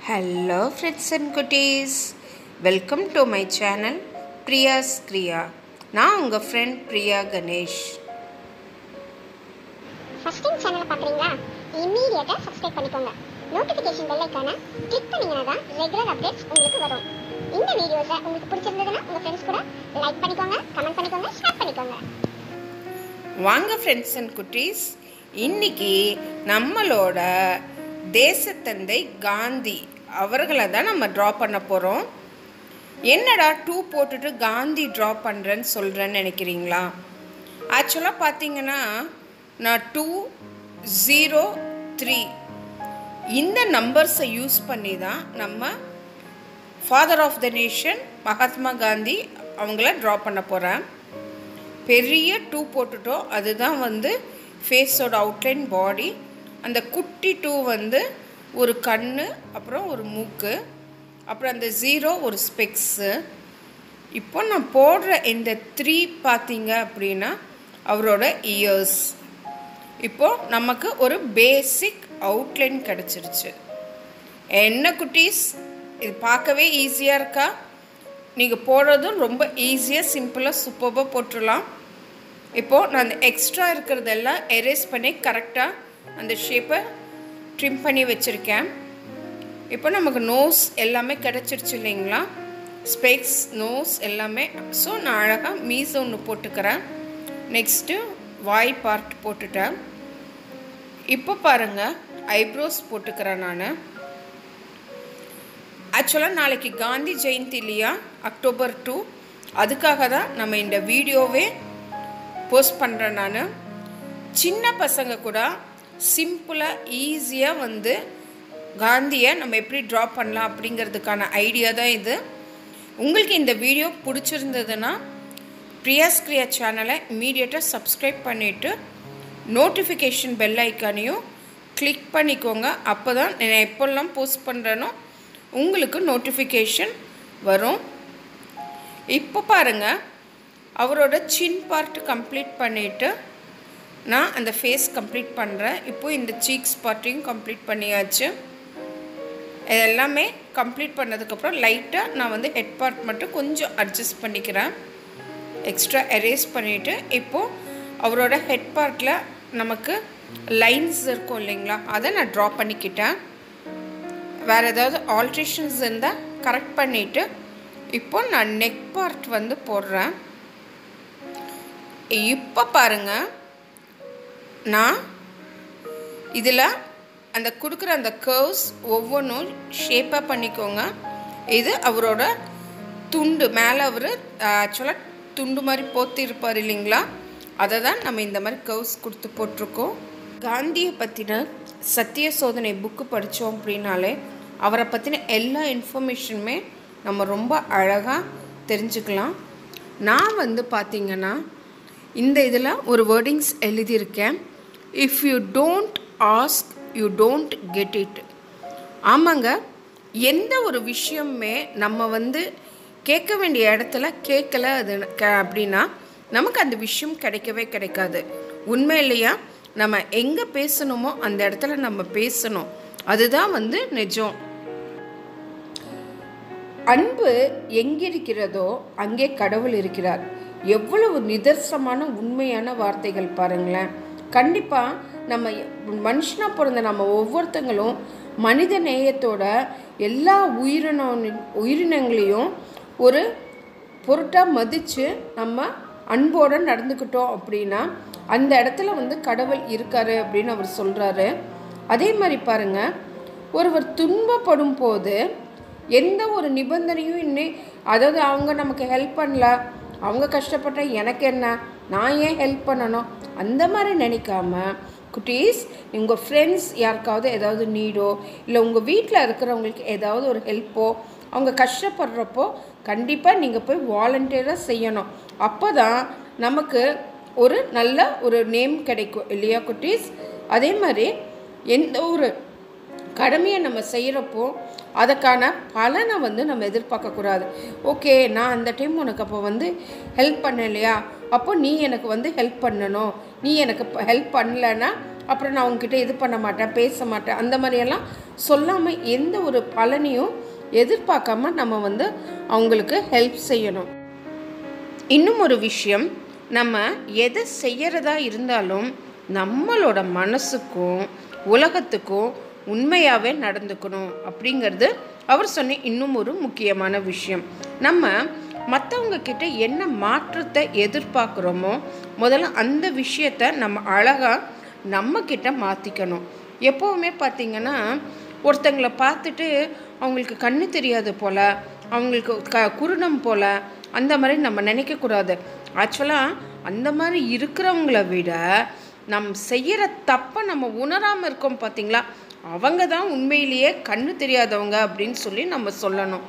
Hello friends and குட்டீஸ் welcome to my channel Priya's Kriya நான் உங்கள் friend Priya Ganesh first time சேனலை பார்க்குறீங்களா இம்மீடியட்டாக சப்ஸ்கிரைப் பண்ணிக்கோங்க நோட்டிஃபிகேஷன் பெல் ஐக்கானை கிளிக் பண்ணீங்கன்னா தான் ரெகுலர் அப்டேட்ஸ் உங்களுக்கு வரும் இந்த வீடியோஸை உங்களுக்கு பிடிச்சிருந்ததுன்னா உங்கள் ஃப்ரெண்ட்ஸ் கூட லைக் பண்ணிக்கோங்க கமெண்ட் பண்ணிக்கோங்க ஷேர் பண்ணிக்கோங்க வாங்க ஃப்ரெண்ட்ஸ் அண்ட் குட்டீஸ் இன்னைக்கு நம்மளோட தேசத்தந்தை காந்தி அவர்களை தான் நம்ம ட்ரா பண்ண போகிறோம் என்னடா டூ போட்டுட்டு காந்தி ட்ரா பண்ணுறேன்னு சொல்கிறேன்னு நினைக்கிறீங்களா ஆக்சுவலாக பார்த்தீங்கன்னா நான் டூ ஜீரோ த்ரீ இந்த நம்பர்ஸை யூஸ் பண்ணி தான் நம்ம father of the nation Mahatma Gandhi அவங்கள ட்ரா பண்ண போகிறேன் பெரிய டூ போட்டுட்டோம் அதுதான் வந்து ஃபேஸோட அவுட்லைன் பாடி அந்த குட்டி டூ வந்து ஒரு கண் அப்புறம் ஒரு மூக்கு அப்புறம் அந்த ஜீரோ ஒரு ஸ்பெக்ஸு இப்போ நான் போடுற இந்த த்ரீ பார்த்தீங்க அப்படின்னா அவரோட இயர்ஸ் இப்போது நமக்கு ஒரு பேசிக் அவுட்லைன் கிடச்சிருச்சு என்ன குட்டீஸ் இது பார்க்கவே ஈஸியாக இருக்கா நீங்கள் போடுறதும் ரொம்ப ஈஸியாக சிம்பிளாக சூப்பராக போட்டுடலாம் இப்போது நான் அந்த எக்ஸ்ட்ரா இருக்கிறதெல்லாம் எரேஸ் பண்ணி கரெக்டாக அந்த ஷேப்பை ட்ரிம் பண்ணி வச்சுருக்கேன் இப்போ நமக்கு நோஸ் எல்லாமே கிடச்சிருச்சு இல்லைங்களா ஸ்பெக்ஸ் நோஸ் எல்லாமே ஸோ நான் அழகாக மீஸ் ஒன்று போட்டுக்கிறேன் நெக்ஸ்ட்டு வாய் பார்ட் போட்டுட்டேன் இப்போ பாருங்கள் ஐப்ரோஸ் போட்டுக்கிறேன் நான் ஆக்சுவலாக நாளைக்கு காந்தி ஜெயந்தி இல்லையா அக்டோபர் டூ அதுக்காக தான் நம்ம இந்த வீடியோவே போஸ்ட் பண்ணுறேன் நான் சின்ன பசங்க கூட சிம்பிளாக ஈஸியாக வந்து காந்தியை நம்ம எப்படி ட்ரா பண்ணலாம் அப்படிங்கிறதுக்கான ஐடியா தான் இது உங்களுக்கு இந்த வீடியோ பிடிச்சிருந்ததுன்னா பிரியாஸ் கிரியா சேனலை இமீடியட்டாக சப்ஸ்கிரைப் பண்ணிவிட்டு நோட்டிஃபிகேஷன் பெல் ஐக்கானையும் கிளிக் பண்ணிக்கோங்க அப்போ தான் நான் எப்போல்லாம் போஸ்ட் பண்ணுறேனோ உங்களுக்கு நோட்டிஃபிகேஷன் வரும் இப்போ பாருங்கள் அவரோட சின் பார்ட் கம்ப்ளீட் பண்ணிவிட்டு நான் அந்த ஃபேஸ் கம்ப்ளீட் பண்ணுறேன் இப்போது இந்த சீக்ஸ் பார்ட்டையும் கம்ப்ளீட் பண்ணியாச்சு எல்லாமே கம்ப்ளீட் பண்ணதுக்கப்புறம் லைட்டாக நான் வந்து ஹெட் பார்ட் மட்டும் கொஞ்சம் அட்ஜஸ்ட் பண்ணிக்கிறேன் எக்ஸ்ட்ரா எரேஸ் பண்ணிவிட்டு இப்போது அவரோட ஹெட் பார்ட்டில் நமக்கு லைன்ஸ் இருக்கும் இல்லைங்களா அதை நான் ட்ரா பண்ணிக்கிட்டேன் வேறு ஏதாவது ஆல்ட்ரேஷன்ஸ் இருந்தால் கரெக்ட் பண்ணிவிட்டு இப்போ நான் நெக் பார்ட் வந்து போடுறேன் இப்போ பாருங்கள் நான் இதில் அந்த கொடுக்குற அந்த கர்வ்ஸ் ஒவ்வொன்றும் ஷேப்பாக பண்ணிக்கோங்க இது அவரோட துண்டு மேலே அவர் ஆக்சுவலாக துண்டு மாதிரி போத்திருப்பார் இல்லைங்களா அதை தான் நம்ம இந்த மாதிரி கர்வ்ஸ் கொடுத்து போட்டிருக்கோம் காந்தியை பற்றின சத்திய சோதனை புக்கு படித்தோம் அப்படின்னாலே அவரை பற்றின எல்லா இன்ஃபர்மேஷனுமே நம்ம ரொம்ப அழகாக தெரிஞ்சுக்கலாம் நான் வந்து பார்த்திங்கன்னா இந்த இதில் ஒரு வேர்டிங்ஸ் எழுதியிருக்கேன் if you don't ask you don't get it ஆமாங்க எந்த ஒரு விஷயமே நம்ம வந்து கேட்க வேண்டிய இடத்துல கேட்கல அது க- அப்படின்னா நமக்கு அந்த விஷயம் கிடைக்கவே கிடைக்காது உண்மை இல்லையா நம்ம எங்கே பேசணுமோ அந்த இடத்துல நம்ம பேசணும் அதுதான் வந்து நிஜம் அன்பு எங்கிருக்கிறதோ அங்கே கடவுள் இருக்கிறார் எவ்வளவு நிதர்சமான உண்மையான வார்த்தைகள் பாருங்களேன் கண்டிப்பாக நம்ம மனுஷனாக பிறந்த நம்ம ஒவ்வொருத்தங்களும் மனித நேயத்தோட எல்லா உயிரின உயிரினங்களையும் ஒரு பொருட்டாக மதித்து நம்ம அன்போடு நடந்துக்கிட்டோம் அப்படின்னா அந்த இடத்துல வந்து கடவுள் இருக்காரு அப்படின்னு அவர் சொல்கிறாரு அதே மாதிரி பாருங்க ஒருவர் துன்பப்படும் போது எந்த ஒரு நிபந்தனையும் இன்னே அதாவது அவங்க நமக்கு ஹெல்ப் பண்ணல அவங்க கஷ்டப்பட்ட எனக்கு என்ன நான் ஏன் ஹெல்ப் பண்ணணும் அந்த மாதிரி நினைக்காம குட்டீஸ் உங்கள் ஃப்ரெண்ட்ஸ் யாருக்காவது ஏதாவது நீடோ இல்லை உங்கள் வீட்டில் இருக்கிறவங்களுக்கு ஏதாவது ஒரு ஹெல்ப்போ அவங்க கஷ்டப்படுறப்போ கண்டிப்பாக நீங்கள் போய் வாலண்டியராக செய்யணும் அப்போ தான் நமக்கு ஒரு நல்ல ஒரு நேம் கிடைக்கும் இல்லையா குட்டீஸ் அதே மாதிரி எந்த ஒரு கடமையை நம்ம செய்கிறப்போ அதுக்கான பலனை வந்து நம்ம எதிர்பார்க்கக்கூடாது ஓகே நான் அந்த டைம் உனக்கு அப்போ வந்து ஹெல்ப் பண்ண இல்லையா அப்போ நீ எனக்கு வந்து ஹெல்ப் பண்ணணும் நீ எனக்கு ஹெல்ப் பண்ணலன்னா அப்புறம் நான் உங்ககிட்ட இது பண்ண மாட்டேன் பேச மாட்டேன் அந்த மாதிரியெல்லாம் சொல்லாமல் எந்த ஒரு பலனையும் எதிர்பார்க்காம நம்ம வந்து அவங்களுக்கு ஹெல்ப் செய்யணும் இன்னும் ஒரு விஷயம் நம்ம எதை செய்யறதா இருந்தாலும் நம்மளோட மனசுக்கும் உலகத்துக்கும் உண்மையாகவே நடந்துக்கணும் அப்படிங்கிறது அவர் சொன்ன இன்னும் ஒரு முக்கியமான விஷயம் நம்ம மற்றவங்க கிட்ட என்ன மாற்றத்தை எதிர்பார்க்குறோமோ முதல்ல அந்த விஷயத்த நம்ம அழகாக நம்ம கிட்ட மாற்றிக்கணும் எப்போவுமே பார்த்திங்கன்னா ஒருத்தங்களை பார்த்துட்டு அவங்களுக்கு கண்ணு தெரியாது போல் அவங்களுக்கு க குருடம் போல் அந்த மாதிரி நம்ம நினைக்கக்கூடாது ஆக்சுவலாக அந்த மாதிரி இருக்கிறவங்கள விட நம் செய்கிற தப்பை நம்ம உணராமல் இருக்கோம் பார்த்தீங்களா அவங்க தான் உண்மையிலேயே கண்ணு தெரியாதவங்க அப்படின்னு சொல்லி நம்ம சொல்லணும்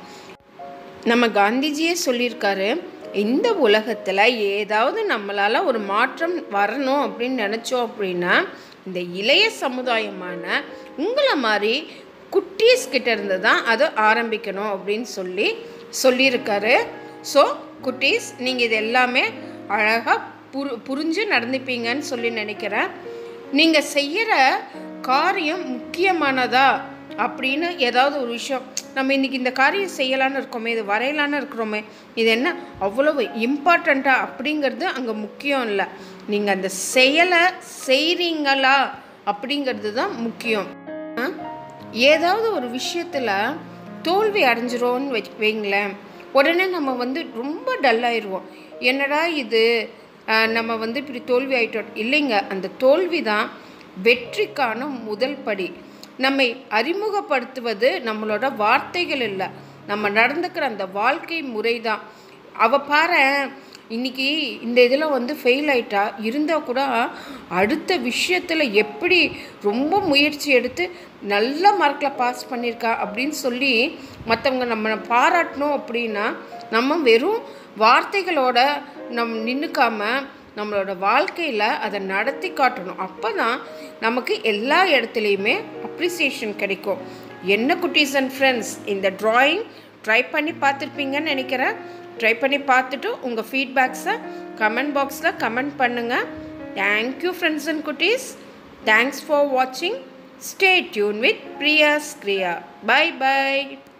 நம்ம காந்திஜியே சொல்லியிருக்காரு இந்த உலகத்தில் ஏதாவது நம்மளால் ஒரு மாற்றம் வரணும் அப்படின்னு நினச்சோம் அப்படின்னா இந்த இளைய சமுதாயமான உங்களை மாதிரி குட்டீஸ் கிட்ட இருந்து தான் அதை ஆரம்பிக்கணும் அப்படின்னு சொல்லி சொல்லியிருக்காரு ஸோ குட்டீஸ் நீங்கள் இது எல்லாமே அழகாக புரு புரிஞ்சு நடந்துப்பீங்கன்னு சொல்லி நினைக்கிறேன் நீங்கள் செய்கிற காரியம் முக்கியமானதா அப்படின்னு ஏதாவது ஒரு விஷயம் நம்ம இன்றைக்கி இந்த காரியம் செய்யலான்னு இருக்கோமே இது வரையலான்னு இருக்கிறோமே இது என்ன அவ்வளவு இம்பார்ட்டண்ட்டா அப்படிங்கிறது அங்கே முக்கியம் இல்லை நீங்கள் அந்த செயலை செய்கிறீங்களா அப்படிங்கிறது தான் முக்கியம் ஆ? ஏதாவது ஒரு விஷயத்தில் தோல்வி அடைஞ்சிரோன்னு வை வைங்களேன் உடனே நம்ம வந்து ரொம்ப டல்லாயிருவோம் என்னடா இது ஆஹ், நம்ம வந்து இப்படி தோல்வி ஆயிட்டோம் இல்லைங்க அந்த தோல்வி தான் வெற்றிக்கான முதல் படி நம்மை அறிமுகப்படுத்துவது நம்மளோட வார்த்தைகள் இல்லை நம்ம நடந்துக்கிற அந்த வாழ்க்கை முறை தான் அவ பாரு இன்னைக்கு இந்த இதில் வந்து ஃபெயில் ஆயிட்டா இருந்தால் கூட அடுத்த விஷயத்தில் எப்படி ரொம்ப முயற்சி எடுத்து நல்ல மார்க்கில் பாஸ் பண்ணியிருக்கா அப்படின்னு சொல்லி மற்றவங்க நம்ம பாராட்டணும் அப்படின்னா நம்ம வெறும் வார்த்தைகளோட நம் நின்றுக்காம நம்மளோட வாழ்க்கையில் அதை நடத்தி காட்டணும் அப்போ தான் நமக்கு எல்லா இடத்துலையுமே அப்ரிசியேஷன் கிடைக்கும் என்ன குட்டீஸ் அண்ட் ஃப்ரெண்ட்ஸ் இந்த ட்ராயிங் ட்ரை பண்ணி பார்த்துருப்பீங்கன்னு நினைக்கிறேன் ட்ரை பண்ணி பார்த்துட்டு உங்கள் ஃபீட்பேக்ஸை கமெண்ட் பாக்ஸில் கமெண்ட் பண்ணுங்கள் தேங்க்யூ ஃப்ரெண்ட்ஸ் அண்ட் குட்டீஸ் தேங்க்ஸ் ஃபார் வாட்சிங் stay tune with Priya Kriya bye by